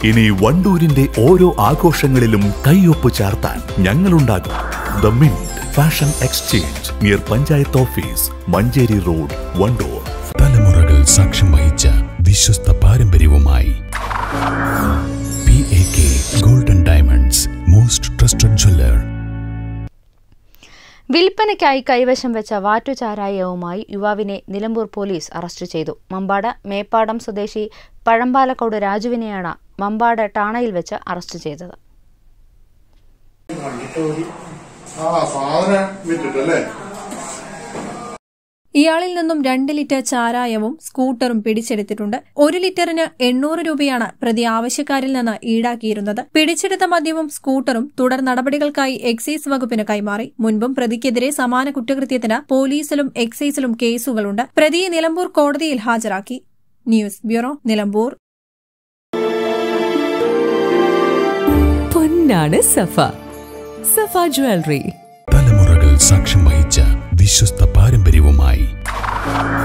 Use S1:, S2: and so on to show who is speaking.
S1: ഇനി വണ്ടൂരിന്റെ ഓരോ ആഘോഷങ്ങളിലും കൈയൊപ്പ് ചാർത്താൻ ഞങ്ങളുണ്ടാകും the mint fashion exchange near panchayat office Manjeri road Wandoor
S2: തലമുറകൾ സാക്ഷ്യം വഹിച്ച വിശ്വസ്ത പാരമ്പര്യവുമായി P A K golden diamonds most trusted jeweller
S3: വിൽപ്പനയ്ക്കായി കൈവശം വെച്ച വാറ്റുചാരായവുമായി യുവാവിനെ നിലമ്പൂർ പോലീസ് അറസ്റ്റ് ചെയ്തു മമ്പാട് മേപ്പാടം സ്വദേശി പഴമ്പാലക്കോട് രാജുവിനെയാണ് മമ്പാട് ടാണയിൽ വെച്ച് അറസ്റ്റ് ചെയ്തത്
S4: ആ സാധനം വിറ്റിട്ടല്ലേ
S5: ഇയാളിൽ നിന്നും രണ്ട് ലിറ്റർ ചാരായവും സ്കൂട്ടറും പിടിച്ചെടുത്തിട്ടുണ്ട് ഒരു ലിറ്ററിന് എണ്ണൂറ് രൂപയാണ് പ്രതി ആവശ്യക്കാരിൽ നിന്ന് ഈടാക്കിയിരുന്നത് പിടിച്ചെടുത്ത മദ്യവും സ്കൂട്ടറും തുടർ നടപടികൾക്കായി എക്സൈസ് വകുപ്പിന് കൈമാറി മുൻപും പ്രതിക്കെതിരെ സമാന കുറ്റകൃത്യത്തിന് പോലീസിലും എക്സൈസിലും കേസുകളുണ്ട് പ്രതിയെ നിലമ്പൂർ കോടതിയിൽ ഹാജരാക്കി ന്യൂസ് ബ്യൂറോ നിലമ്പൂർ
S6: പൊന്നാണ് സഫ സഫ ജ്വല്ലറി
S2: തലമുറകൾ സാക്ഷ്യം വഹിച്ച വിശ്വസ്ത പാരമ്പര്യവുമായി